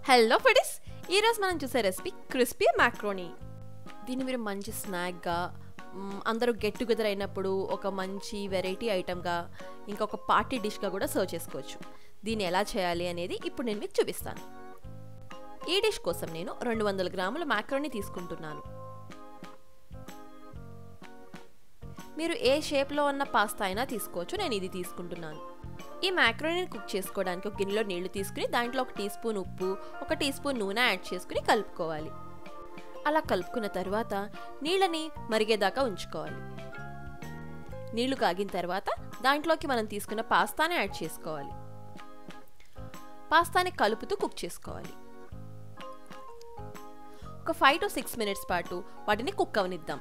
hello foodies ఈరోజు మనం చూసే రెసిపీ క్రిస్పీ మ్యాక్రోనీ దీన్ని మీరు మంచి స్నాక్గా మ్, అందరూ గెట్ టుగెదర్ అయినప్పుడు ఒక మంచి వెరైటీ ఐటమ్గా ఇంకొక పార్టీ డిష్గా కూడా సర్వ్ చేసుకోవచ్చు దీన్ని ఎలా చేయాలి అనేది ఇప్పుడు నేను మీకు చూపిస్తాను ఈ డిష్ కోసం నేను రెండు వందల గ్రాముల మ్యాక్రోనీ తీసుకుంటున్నాను మీరు ఏ షేప్లో ఉన్న పాస్తా అయినా తీసుకోవచ్చు నేను ఇది తీసుకుంటున్నాను ఈ మ్యాక్రోనీని కుక్ చేసుకోవడానికి ఒక గిన్నెలో నీళ్లు తీసుకుని దాంట్లో ఒక టీ స్పూన్ ఉప్పు ఒక టీ స్పూన్ నూనె యాడ్ చేసుకుని కలుపుకోవాలి అలా కలుపుకున్న తర్వాత నీళ్ళని మరిగేదాకా ఉంచుకోవాలి నీళ్లు కాగిన తర్వాత దాంట్లోకి మనం తీసుకున్న పాస్తాని యాడ్ చేసుకోవాలి పాస్తాని కలుపుతూ కుక్ చేసుకోవాలి ఒక ఫైవ్ టు సిక్స్ మినిట్స్ పాటు వాటిని కుక్ అవనిద్దాం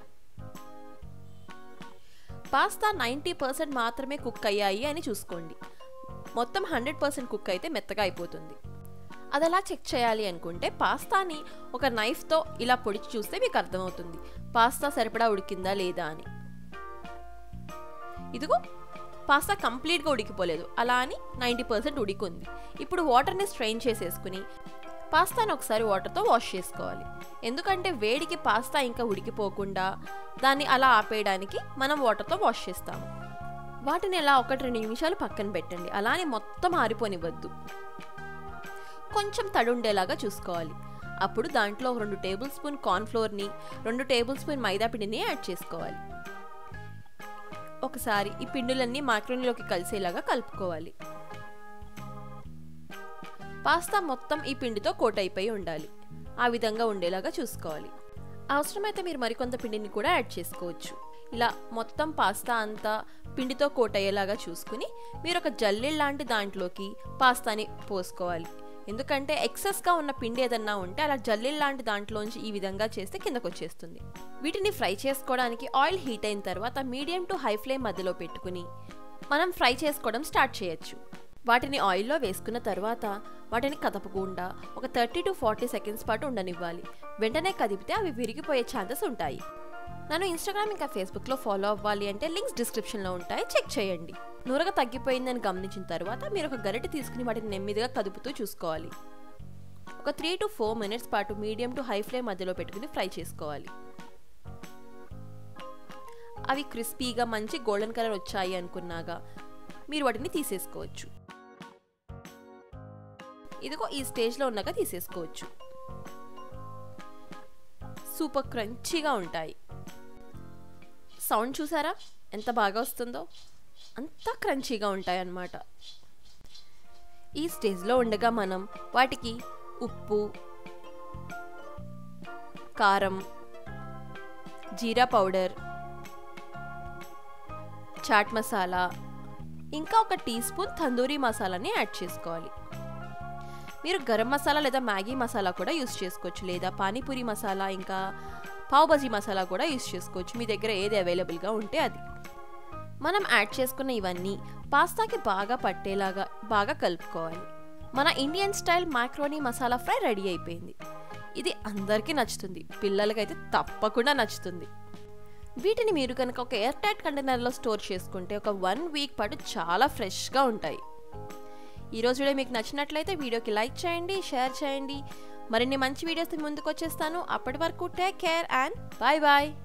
పాస్తా నైంటీ పర్సెంట్ మాత్రమే కుక్ అయ్యాయి అని చూసుకోండి మొత్తం హండ్రెడ్ పర్సెంట్ కుక్ అయితే మెత్తగా అయిపోతుంది అది ఎలా చెక్ చేయాలి అనుకుంటే పాస్తాని ఒక నైఫ్తో ఇలా పొడిచి చూస్తే మీకు అర్థమవుతుంది పాస్తా సరిపడా ఉడికిందా లేదా అని ఇదిగో పాస్తా కంప్లీట్గా ఉడికిపోలేదు అలా అని నైంటీ పర్సెంట్ ఉడికింది ఇప్పుడు వాటర్ని స్ట్రెయిన్ చేసేసుకుని పాస్తాని ఒకసారి వాటర్తో వాష్ చేసుకోవాలి ఎందుకంటే వేడికి పాస్తా ఇంకా ఉడికిపోకుండా దాన్ని అలా ఆపేయడానికి మనం వాటర్తో వాష్ చేస్తాము వాటిని అలా ఒకటి రెండు నిమిషాలు పక్కన పెట్టండి అలానే మొత్తం ఆరిపోనివ్వద్దు కొంచెం తడి ఉండేలాగా చూసుకోవాలి అప్పుడు దాంట్లో ఒక రెండు టేబుల్ స్పూన్ కార్న్ఫ్లోర్ని రెండు టేబుల్ స్పూన్ మైదా పిండిని యాడ్ చేసుకోవాలి ఒకసారి ఈ పిండులన్నీ మాక్రోనీలోకి కలిసేలాగా కలుపుకోవాలి పాస్తా మొత్తం ఈ పిండితో కోట్ అయిపోయి ఉండాలి ఆ విధంగా ఉండేలాగా చూసుకోవాలి అవసరమైతే మీరు మరికొంత పిండిని కూడా యాడ్ చేసుకోవచ్చు ఇలా మొత్తం పాస్తా అంతా పిండితో కోట్ అయ్యేలాగా చూసుకుని మీరు ఒక జల్లెడ లాంటి దాంట్లోకి పాస్తాని పోసుకోవాలి ఎందుకంటే ఎక్సెస్గా ఉన్న పిండి ఏదన్నా ఉంటే అలా జల్లెడ లాంటి దాంట్లోంచి ఈ విధంగా చేస్తే కిందకు వచ్చేస్తుంది వీటిని ఫ్రై చేసుకోవడానికి ఆయిల్ హీట్ అయిన తర్వాత మీడియం టు హై ఫ్లేమ్ మధ్యలో పెట్టుకుని మనం ఫ్రై చేసుకోవడం స్టార్ట్ చేయొచ్చు వాటిని ఆయిల్లో వేసుకున్న తర్వాత వాటిని కదపకుండా ఒక థర్టీ టు ఫార్టీ సెకండ్స్ పాటు ఉండనివ్వాలి వెంటనే కదిపితే అవి విరిగిపోయే ఛాన్సెస్ ఉంటాయి నన్ను ఇన్స్టాగ్రామ్ ఇంకా ఫేస్బుక్లో ఫాలో అవ్వాలి అంటే లింక్స్ డిస్క్రిప్షన్లో ఉంటాయి చెక్ చేయండి నూరగ తగ్గిపోయిందని గమనించిన తర్వాత మీరు ఒక గరిటె తీసుకుని వాటిని నెమ్మదిగా కదుపుతూ చూసుకోవాలి ఒక త్రీ టు ఫోర్ మినిట్స్ పాటు మీడియం టు హై ఫ్లేమ్ మధ్యలో పెట్టుకుని ఫ్రై చేసుకోవాలి అవి క్రిస్పీగా మంచి గోల్డెన్ కలర్ వచ్చాయి అనుకున్నాగా మీరు వాటిని తీసేసుకోవచ్చు ఇదిగో ఈ స్టేజ్లో ఉన్నాక తీసేసుకోవచ్చు సూపర్ క్రంచీగా ఉంటాయి సౌండ్ చూసారా ఎంత బాగా వస్తుందో అంతా క్రంచీగా ఉంటాయి అన్నమాట ఈ స్టేజ్లో ఉండగా మనం వాటికి ఉప్పు కారం జీరా పౌడర్ చాట్ మసాలా ఇంకా ఒక టీ స్పూన్ తందూరి మసాలాని యాడ్ చేసుకోవాలి మీరు గరం మసాలా లేదా మ్యాగీ మసాలా కూడా యూస్ చేసుకోవచ్చు లేదా పానీపూరి మసాలా ఇంకా పావ్ బజీ మసాలా కూడా యూస్ చేసుకోవచ్చు మీ దగ్గర ఏది అవైలబుల్గా ఉంటే అది మనం యాడ్ చేసుకున్న ఇవన్నీ పాస్తాకి బాగా పట్టేలాగా బాగా కలుపుకోవాలి మన Indian style macaroni masala fry ready అయిపోయింది ఇది అందరికీ నచ్చుతుంది పిల్లలకైతే తప్పకుండా నచ్చుతుంది వీటిని మీరు కనుక ఒక ఎయిర్ టైట్ కంటైనర్లో స్టోర్ చేసుకుంటే ఒక వన్ వీక్ పాటు చాలా ఫ్రెష్గా ఉంటాయి ఈరోజు వీడియో మీకు నచ్చినట్లయితే వీడియోకి లైక్ చేయండి షేర్ చేయండి మరిన్ని మంచి వీడియోస్ ముందుకు వచ్చేస్తాను అప్పటి వరకు take care and bye bye